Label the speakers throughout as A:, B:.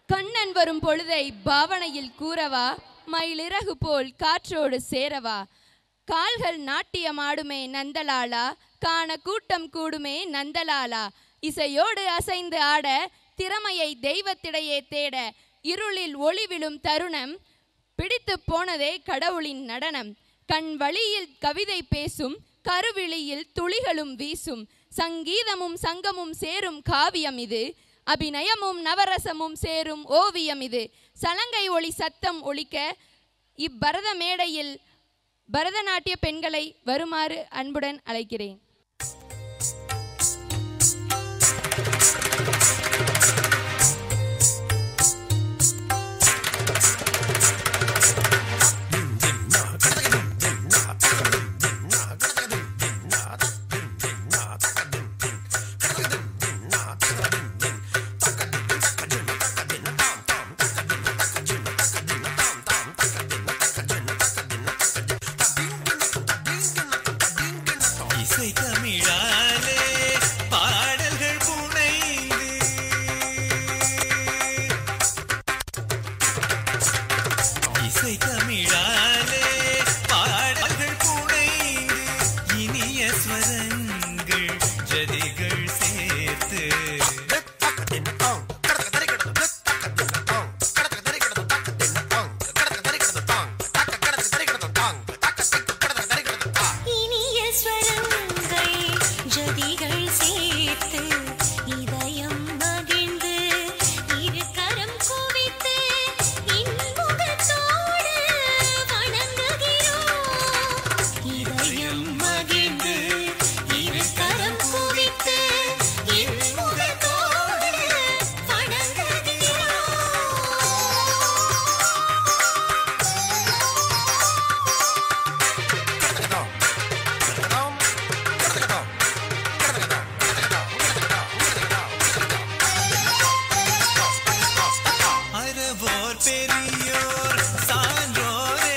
A: கண்ணன் வரும் பொழுதை பாவனையில் கூறவா மயிலிறகு போல் காற்றோடு சேரவா கால்கள் நாட்டியமாடுமே நந்தலாலா காண கூட்டம் கூடுமே நந்தலாலா இசையோடு அசைந்து ஆட திறமையை தெய்வத்திடையே தேட இருளில் ஒளி விழும் தருணம் பிடித்து போனதே கடவுளின் நடனம் கண் வழியில் கவிதை பேசும் கருவிழியில் துளிகளும் வீசும் சங்கீதமும் சங்கமும் சேரும் காவியம் இது அபிநயமும் நவரசமும் சேரும் ஓவியம் இது சலங்கை ஒளி சத்தம் ஒலிக்க இப்பரத மேடையில் பரதநாட்டிய பெண்களை வருமாறு அன்புடன் அழைக்கிறேன்
B: இசை தமிழாலே பாடல்கள் புனைந்து இசை தமிழாலே பாடல்கள் புனைந்து இனிய ஸ்வரங்கள் ஜதிகள் சேர்த்து
C: இனிய ஸ்வரங்கள் ஜதிகள் சேர்த்து இதயம் மகிழ்ந்து இரு கரம் குவித்து இன்முகத்தோடு வணங்குகிறோம் இதயம் மகிழ்ந்து இரு கரம் குவித்து இன்முகத்தோடு வணங்குகிறோம்
B: அறவோர் பெரியோர் சான்றோரே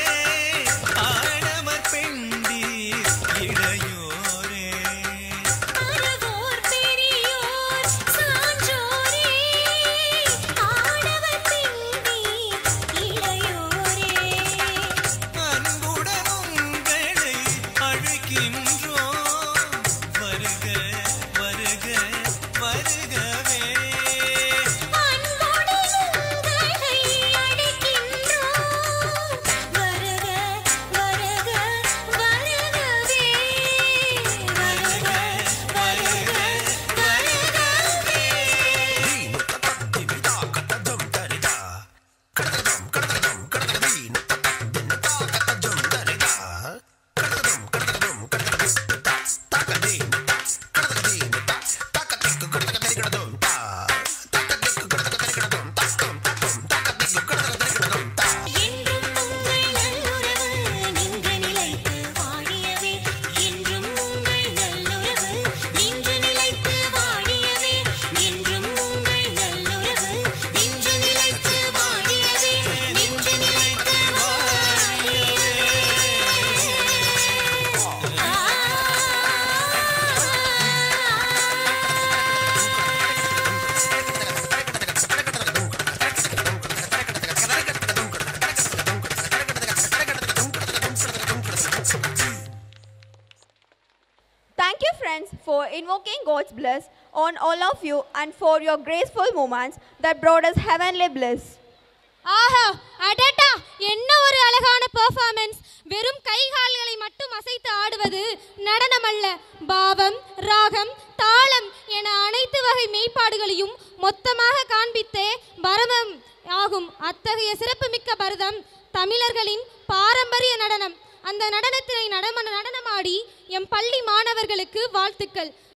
B: ஆடவர் பெண்டீர் இளையோரே
C: அறவோர் பெரியோர் சான்றோரே ஆடவர் பெண்ணே இளையோரே
B: அன்புடன் உங்களை அழைக்கின்றோம் வருக வருக வருகவே
C: அன்போடு உங்களை அழைக்கின்றோம் வருக வருக வருகவே வருக வருக வருகவே என்றும் உங்கள் நல்லுறவு நின்று நிலைத்து வாழியவே என்றும் உங்கள் நல்லுறவு நின்று நிலைத்து வாழியவே என்றும் உங்கள் நல்லுறவு நின்று நிலைத்து வாழியவே நின்று நிலைத்து
D: Thank you, friends, for invoking God's bliss on all of you and for your graceful moments that brought us heavenly bliss.
E: ஆஹா அடடா என்ன ஒரு அழகான பெர்ஃபார்மன்ஸ் வெறும் கை கால்களை மட்டும் அசைத்து ஆடுவது நடனம் அல்ல பாவம் ராகம் தாளம் என அனைத்து வகை மெய்ப்பாடுகளையும் மொத்தமாக காண்பித்தே பரதம் ஆகும் அத்தகைய சிறப்புமிக்க பரதம் தமிழர்களின் பாரம்பரிய நடனம் அந்த நடனத்தினை நடம நடனமாடி எம் பள்ளி மாணவர்களுக்கு வாழ்த்துக்கள்